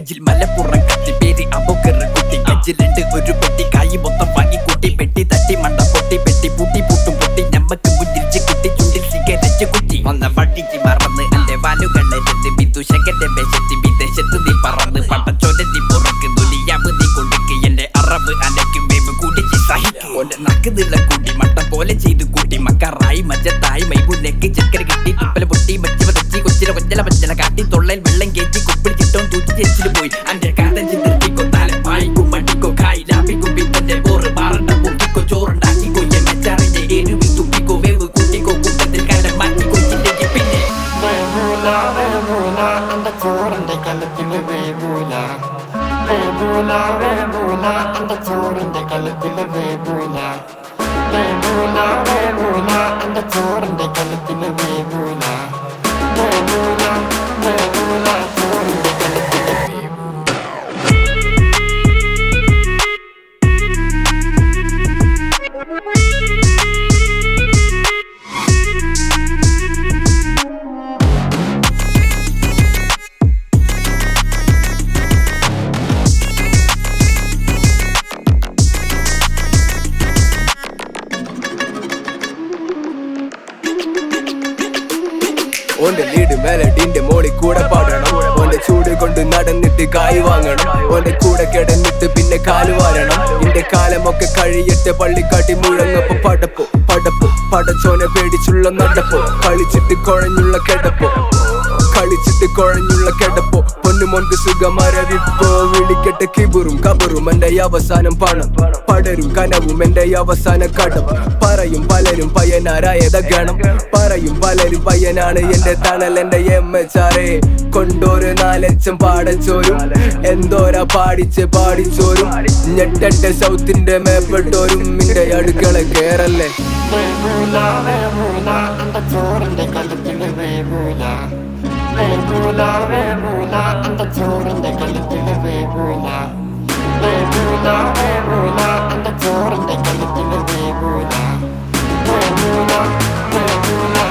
നെഞ്ചിൽ മലപ്പുറം കത്തി പേര് അബോക്കറ് കുട്ടി കച്ചിലുണ്ട് ഒരു പെട്ടി കായി മൊത്തം വാങ്ങി കൂട്ടി പെട്ടി തട്ടി മണ്ട പൊട്ടി പെട്ടി പൂട്ടി പൂട്ടും പൊട്ടി ഞമ്മക്ക് മുന്നിൽ കുട്ടി ചുണ്ടിൽ സിഗരറ്റ് കുറ്റി വന്ന വട്ടിച്ച് മറന്ന് അല്ലെ വാലുകളരുന്ന് വിദുഷകന്റെ വേഷത്തി വിദേശത്ത് നീ പറന്ന് പട്ടച്ചോന്റെ നീ പുറക്ക് ദുനിയാവ് നീ കൊടുക്ക് എന്റെ അറബ് അനക്കും വേവ് കൂടിച്ച് സഹിക്കും ഓന്റെ നക്കുന്നില്ല കൂട്ടി മട്ട പോലെ ചെയ്ത് കൂട്ടി മക്കറായി മജ്ജത്തായി മൈബുനക്ക് ചക്കര കിട്ടി തുപ്പല പൊട്ടി മജ്ജ വരച്ചി കൊച്ചില വഞ്ചല വഞ്ചല കാട്ടി തൊള്ളയിൽ വെള്ളം കയറ്റി കുപ്പിൾ ചിട്ടോൻ തൂറ്റി ചെച്ചിൽ പോയി അന്റെ കാതൻ ചിന്തിക്കോ താലം വായിക്കോ മടിക്കോ കായി ലാഭിക്കോ പിത്തന്റെ പോറ് പാറണ്ട പൊക്കിക്കോ ചോറുണ്ടാക്കിക്കോ എമ്മച്ചാറിന്റെ എരുവിൽ തുപ്പിക്കോ വേവ് കൂട്ടിക്കോ കൂട്ടത്തിൽ കാലം മാറ്റിക്കോ ചിന്തയ്ക്ക് പിന്നെ വേവൂല വേവൂല എന്റെ ചോറിന്റെ കലത്തില് വേവൂല വേവൂല വേവൂല എന്റെ ചോറിന്റെ കലത്തില് വേവൂല വേവൂല വേവൂല എന്റെ ചോറിന്റെ കലത്തില് വേവൂല വേവൂല വേവൂല ചോറിന്റെ കലത്തില് വേവൂല ഓന്റെ ലീഡ് മെലഡിന്റെ മോളിൽ കൂടെ പാടണം ഓന്റെ ചൂട് കൊണ്ട് നടന്നിട്ട് കായ് വാങ്ങണം ഓന്റെ കൂടെ കിടന്നിട്ട് പിന്നെ കാല് വാരണം ഇന്റെ കാലമൊക്കെ കഴിയട്ടെ പള്ളിക്കാട്ടി മുഴങ്ങപ്പോ പടപ്പോ പടപ്പോ പടച്ചോനെ പേടിച്ചുള്ള നടപ്പോ കളിച്ചിട്ട് കുഴഞ്ഞുള്ള കിടപ്പോ കളിച്ചിട്ട് കുഴഞ്ഞുള്ള കിടപ്പോ പൊന്നുമോൻക്ക് സുഖമരവിപ്പോ വിളിക്കട്ടെ കിബുറും കബറും എന്റെ അവസാനം പണം പടരും കനവും എന്റെ അവസാന കടം പറയും പലരും പയ്യനാരായത ഗണം പറയും പലരും പയ്യനാണ് എന്റെ തണൽ എന്റെ എമ്മച്ചാറേ കൊണ്ടോര് നാലച്ചം പാടച്ചോരും എന്തോരാ പാടിച്ച് പാടിച്ചോരും ഞെട്ടട്ടെ സൗത്തിന്റെ മേപ്പെട്ടോരും നിന്റെ അടുക്കള കേറല്ലേ വേവൂല വേവൂല എന്റെ ചോറിന്റെ കലത്തില് വേവൂല വേവൂല വേവൂല എന്റെ ചോറിന്റെ കലത്തില് വേവൂല വേവൂല വേവൂല എന്റെ ചോറിന്റെ കലത്തില് വേവൂല വേവൂല വേവൂല